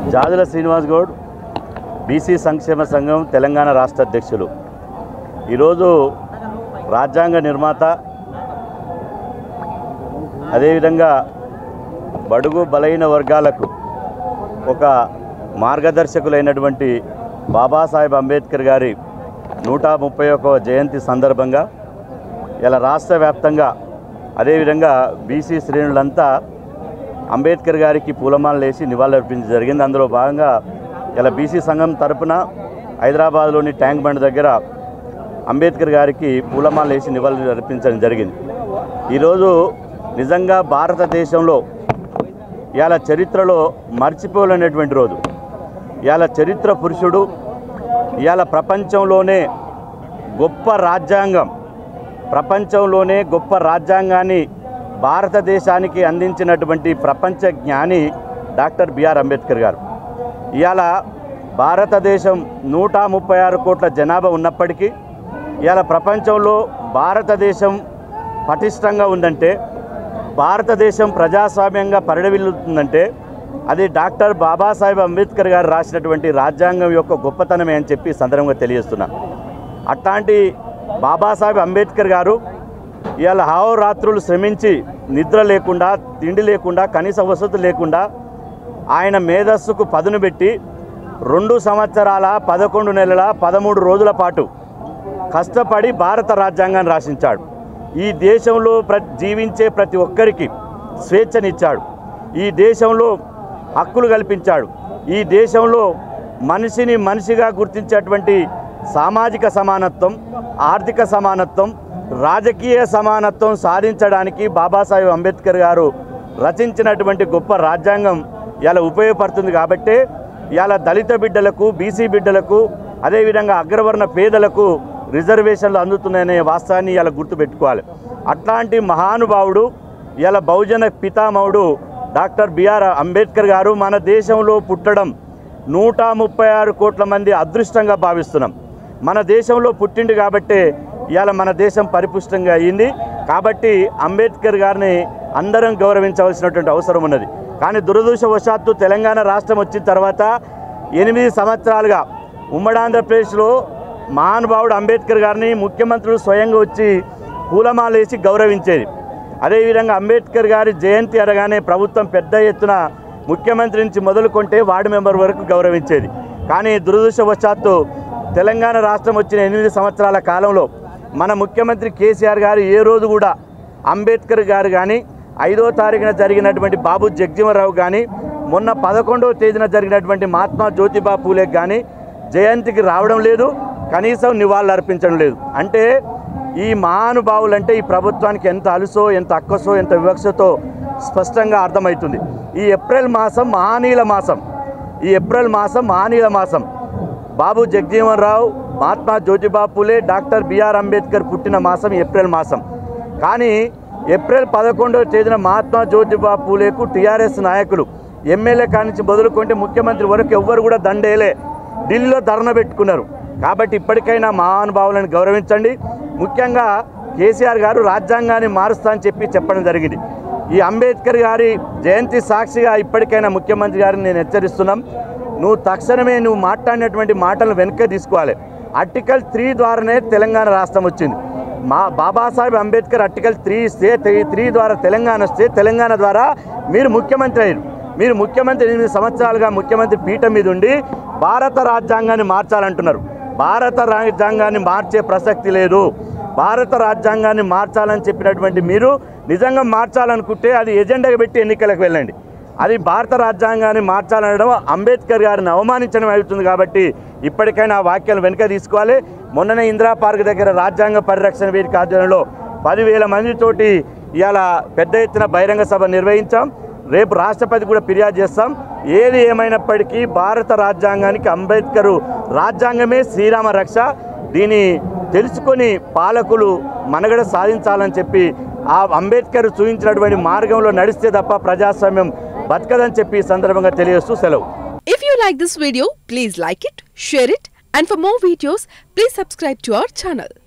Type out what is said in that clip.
జాజుల Srinivas Goud BC సంక్షేమ సంఘం తెలంగాణ రాష్ట్ర అధ్యక్షులు ఈరోజు రాజ్యాంగ నిర్మాత అదేవిధంగా బడుగు బలైన వర్గాలకు ఒక మార్గదర్శకులైనటువంటి బాబాసాహెబ్ అంబేద్కర్ గారి నూట ముప్పై ఒక్క జయంతి సందర్భంగా ఇలా రాష్ట్ర వ్యాప్తంగా అదేవిధంగా బీసీ శ్రేణులంతా అంబేద్కర్ గారికి పూలమాలలు వేసి నివాళులర్పించడం జరిగింది అందులో భాగంగా ఇలా బీసీ సంఘం తరపున హైదరాబాద్లోని ట్యాంక్ బండ్ దగ్గర అంబేద్కర్ గారికి పూలమాలలు వేసి నివాళులు అర్పించడం జరిగింది ఈరోజు నిజంగా భారతదేశంలో ఇవాళ చరిత్రలో మర్చిపోలేనటువంటి రోజు ఇవాళ చరిత్ర పురుషుడు ఇవాళ ప్రపంచంలోనే గొప్ప రాజ్యాంగం ప్రపంచంలోనే గొప్ప రాజ్యాంగాన్ని భారతదేశానికి అందించినటువంటి ప్రపంచ జ్ఞాని డాక్టర్ బిఆర్ అంబేద్కర్ గారు ఇవాళ భారతదేశం నూట ముప్పై ఆరు కోట్ల జనాభా ఉన్నప్పటికీ ఇవాళ ప్రపంచంలో భారతదేశం పటిష్టంగా ఉందంటే భారతదేశం ప్రజాస్వామ్యంగా పరిడవిల్లుతుందంటే అది డాక్టర్ బాబాసాహెబ్ అంబేద్కర్ గారు రాసినటువంటి రాజ్యాంగం యొక్క గొప్పతనమే అని చెప్పి ఈ సందర్భంగా తెలియజేస్తున్నా అట్లాంటి బాబాసాహెబ్ అంబేద్కర్ గారు ఇవాళ రాత్రులు శ్రమించి నిద్ర లేకుండా తిండి లేకుండా కనీస వసతులు లేకుండా ఆయన మేధస్సుకు పదును పెట్టి రెండు సంవత్సరాల పదకొండు నెలల పదమూడు రోజుల పాటు కష్టపడి భారత రాజ్యాంగాన్ని రాసించాడు ఈ దేశంలో ప్ర జీవించే ప్రతి ఒక్కరికి స్వేచ్ఛనిచ్చాడు ఈ దేశంలో హక్కులు కల్పించాడు ఈ దేశంలో మనిషిని మనిషిగా గుర్తించేటువంటి సామాజిక సమానత్వం ఆర్థిక సమానత్వం రాజకీయ సమానత్వం సాధించడానికి బాబాసాహెబ్ అంబేద్కర్ గారు రచించినటువంటి గొప్ప రాజ్యాంగం ఇలా ఉపయోగపడుతుంది కాబట్టే ఇవాళ దళిత బిడ్డలకు బీసీ బిడ్డలకు అదేవిధంగా అగ్రవర్ణ పేదలకు రిజర్వేషన్లు అందుతున్నాయనే వాస్తవాన్ని ఇలా గుర్తుపెట్టుకోవాలి అట్లాంటి మహానుభావుడు ఇలా బహుజన పితామహుడు డాక్టర్ బిఆర్ అంబేద్కర్ గారు మన దేశంలో పుట్టడం నూట ముప్పై ఆరు కోట్ల మంది అదృష్టంగా భావిస్తున్నాం మన దేశంలో పుట్టిండు కాబట్టే ఇవాళ మన దేశం పరిపుష్టంగా అయ్యింది కాబట్టి అంబేద్కర్ గారిని అందరం గౌరవించవలసినటువంటి అవసరం ఉన్నది కానీ దురదృష్టవశాత్తు తెలంగాణ రాష్ట్రం వచ్చిన తర్వాత ఎనిమిది సంవత్సరాలుగా ఉమ్మడి ఆంధ్రప్రదేశ్లో మహానుభావుడు అంబేద్కర్ గారిని ముఖ్యమంత్రులు స్వయంగా వచ్చి పూలమాలేసి గౌరవించేది అదేవిధంగా అంబేద్కర్ గారి జయంతి అనగానే ప్రభుత్వం పెద్ద ఎత్తున ముఖ్యమంత్రి నుంచి మొదలుకొంటే వార్డు మెంబర్ వరకు గౌరవించేది కానీ దురదృష్టవశాత్తు తెలంగాణ రాష్ట్రం వచ్చిన ఎనిమిది సంవత్సరాల కాలంలో మన ముఖ్యమంత్రి కేసీఆర్ గారు ఏ రోజు కూడా అంబేద్కర్ గారు కానీ ఐదో తారీఖున జరిగినటువంటి బాబు జగజీవనరావు కానీ మొన్న పదకొండవ తేదీన జరిగినటువంటి మహాత్మా జ్యోతిబా పూలేకి కానీ జయంతికి రావడం లేదు కనీసం నివాళులు అర్పించడం లేదు అంటే ఈ మహానుభావులంటే ఈ ప్రభుత్వానికి ఎంత అలుసో ఎంత అక్కసో ఎంత వివక్షతో స్పష్టంగా అర్థమవుతుంది ఈ ఏప్రిల్ మాసం మహానీల మాసం ఈ ఏప్రిల్ మాసం మహానీల మాసం బాబు జగజీవన్ రావు మహాత్మా జ్యోతిబా పూలే డాక్టర్ బిఆర్ అంబేద్కర్ పుట్టిన మాసం ఏప్రిల్ మాసం కానీ ఏప్రిల్ పదకొండవ తేదీన మహాత్మా జ్యోతిబా పూలేకు టీఆర్ఎస్ నాయకులు ఎమ్మెల్యే కానించి మొదలుకుంటే ముఖ్యమంత్రి వరకు ఎవ్వరు కూడా దండేలే ఢిల్లీలో ధర్నా పెట్టుకున్నారు కాబట్టి ఇప్పటికైనా మహానుభావులను గౌరవించండి ముఖ్యంగా కేసీఆర్ గారు రాజ్యాంగాన్ని మారుస్తా అని చెప్పి చెప్పడం జరిగింది ఈ అంబేద్కర్ గారి జయంతి సాక్షిగా ఇప్పటికైనా ముఖ్యమంత్రి గారిని నేను హెచ్చరిస్తున్నాం నువ్వు తక్షణమే నువ్వు మాట్లాడినటువంటి మాటలను వెనక్కి తీసుకోవాలి ఆర్టికల్ త్రీ ద్వారానే తెలంగాణ రాష్ట్రం వచ్చింది మా బాబాసాహెబ్ అంబేద్కర్ ఆర్టికల్ త్రీ ఇస్తే త్రీ ద్వారా తెలంగాణ వస్తే తెలంగాణ ద్వారా మీరు ముఖ్యమంత్రి అయ్యారు మీరు ముఖ్యమంత్రి ఎనిమిది సంవత్సరాలుగా ముఖ్యమంత్రి పీఠం మీద ఉండి భారత రాజ్యాంగాన్ని మార్చాలంటున్నారు భారత రాజ్యాంగాన్ని మార్చే ప్రసక్తి లేదు భారత రాజ్యాంగాన్ని మార్చాలని చెప్పినటువంటి మీరు నిజంగా మార్చాలనుకుంటే అది ఎజెండాగా పెట్టి ఎన్నికలకు వెళ్ళండి అది భారత రాజ్యాంగాన్ని మార్చాలనడం అంబేద్కర్ గారిని అవమానించడం అవుతుంది కాబట్టి ఇప్పటికైనా ఆ వాక్యాలు వెనుక తీసుకోవాలి మొన్ననే ఇందిరా పార్క్ దగ్గర రాజ్యాంగ పరిరక్షణ వేదిక ఆధ్వర్యంలో పదివేల మందితోటి ఇవాళ పెద్ద ఎత్తున బహిరంగ సభ నిర్వహించాం రేపు రాష్ట్రపతి కూడా ఫిర్యాదు చేస్తాం ఏది ఏమైనప్పటికీ భారత రాజ్యాంగానికి అంబేద్కర్ రాజ్యాంగమే శ్రీరామ రక్ష దీన్ని తెలుసుకొని పాలకులు మనగడ సాధించాలని చెప్పి ఆ అంబేద్కర్ చూపించినటువంటి మార్గంలో నడిస్తే తప్ప ప్రజాస్వామ్యం బతకదని చెప్పి ఈ సందర్భంగా తెలియజేస్తూ సెలవు If you like this video, please like it, share it, and for more videos, please subscribe to our channel.